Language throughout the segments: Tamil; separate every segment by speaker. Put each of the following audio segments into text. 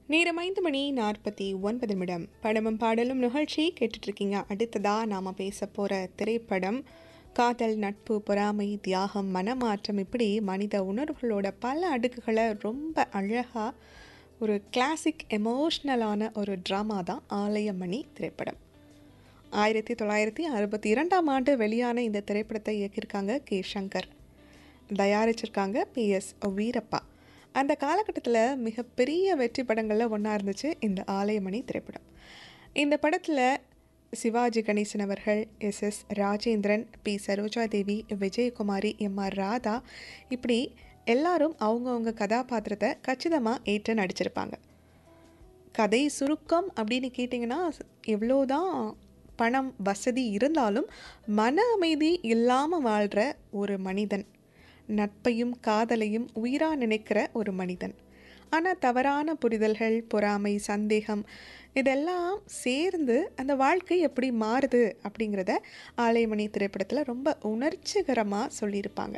Speaker 1: நேரம் ஐந்து மணி நாற்பத்தி ஒன்பது நிமிடம் படமும் பாடலும் நிகழ்ச்சி கேட்டுட்டு இருக்கீங்க அடுத்ததா நாம பேச போற திரைப்படம் காதல் நட்பு பொறாமை தியாகம் மனமாற்றம் இப்படி மனித உணர்வுகளோட பல அடுக்குகளை ரொம்ப அழகா ஒரு கிளாசிக் எமோஷ்னலான ஒரு ட்ராமா தான் ஆலயமணி திரைப்படம் ஆயிரத்தி தொள்ளாயிரத்தி அறுபத்தி இரண்டாம் ஆண்டு வெளியான இந்த திரைப்படத்தை இயக்கியிருக்காங்க கே சங்கர் தயாரிச்சிருக்காங்க பி எஸ் வீரப்பா அந்த காலகட்டத்தில் மிகப்பெரிய வெற்றி படங்களில் ஒன்றா இருந்துச்சு இந்த ஆலயமணி திரைப்படம் இந்த படத்தில் சிவாஜி கணேசன் அவர்கள் S S Rajendran B Saroja Devi Vijayakumari M R Radha இப்படி எல்லாரும் அவங்கவுங்க கதாபாத்திரத்தை கச்சிதமாக ஏற்று நடிச்சிருப்பாங்க கதை சுருக்கம் அப்படின்னு கேட்டிங்கன்னா எவ்வளோதான் பணம் வசதி இருந்தாலும் மன அமைதி இல்லாமல் வாழ்கிற ஒரு மனிதன் நட்பையும் காதலையும் உயிராக நினைக்கிற ஒரு மனிதன் ஆனால் தவறான புரிதல்கள் பொறாமை சந்தேகம் இதெல்லாம் சேர்ந்து அந்த வாழ்க்கை எப்படி மாறுது அப்படிங்கிறத ஆலயமணி திரைப்படத்தில் ரொம்ப உணர்ச்சிகரமாக சொல்லியிருப்பாங்க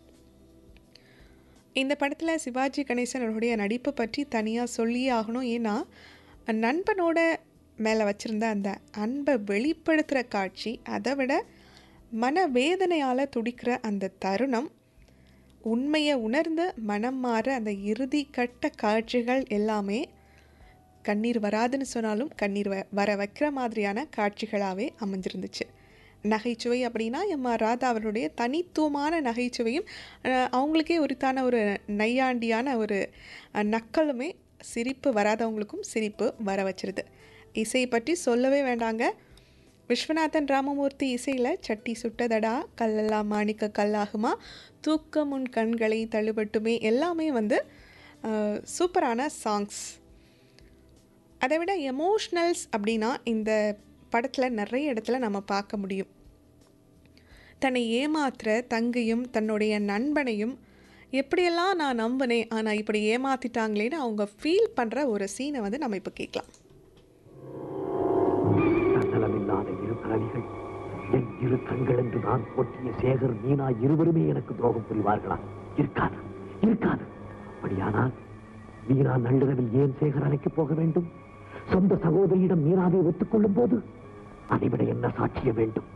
Speaker 1: இந்த படத்தில் சிவாஜி கணேசன் அவருடைய நடிப்பு பற்றி தனியாக சொல்லியே ஆகணும் ஏன்னா நண்பனோட மேலே வச்சுருந்த அந்த அன்பை வெளிப்படுத்துகிற காட்சி அதை விட மனவேதனையால் துடிக்கிற அந்த தருணம் உண்மையை உணர்ந்து மனம் மாற அந்த இறுதி கட்ட காட்சிகள் எல்லாமே கண்ணீர் வராதுன்னு சொன்னாலும் கண்ணீர் வ வர வைக்கிற மாதிரியான காட்சிகளாகவே அமைஞ்சிருந்துச்சு நகைச்சுவை அப்படின்னா எம் ஆர் ராதா அவருடைய தனித்துவமான நகைச்சுவையும் அஹ், அவங்களுக்கே உரித்தான ஒரு நையாண்டியான ஒரு அஹ், நக்கலுமே சிரிப்பு வராதவங்களுக்கும் சிரிப்பு வர வச்சிருது இசை பற்றி சொல்லவே வேண்டாங்க விஸ்வநாதன் ராமமூர்த்தி இசையில் சட்டி சுட்டதடா கல்லெல்லாம் மாணிக்க கல்லாகுமா தூக்க முன் கண்களை தழுவட்டுமே எல்லாமே வந்து அஹ், சூப்பரான சாங்ஸ் அதை விட எமோஷ்னல்ஸ் அப்படின்னா இந்த படத்தில் நிறைய இடத்துல நம்ம பார்க்க முடியும் தன்னை ஏமாத்துற தங்கையும் தன்னுடைய நண்பனையும் எப்படியெல்லாம் நான் நம்பினேன் ஆனால் இப்படி ஏமாத்திட்டாங்களேன்னு அவங்க ஃபீல் பண்ணுற ஒரு சீனை வந்து நம்ம இப்போ கேட்கலாம்
Speaker 2: தன்னலமில்லாத இரு பிறவிகள் என் இரு கண்கள் என்று நான் போற்றிய சேகர் மீனா இருவருமே எனக்கு துரோகம் புரிவார்களா இருக்காது இருக்காது அப்படியானால் மீனா நள்ளிரவில் ஏன் சேகர் அழைக்கு போக வேண்டும் சொந்த சகோதரியிடம் மீனாவை ஒத்துக்கொள்ளும் போது அதைவிட என்ன சாட்சியம் வேண்டும்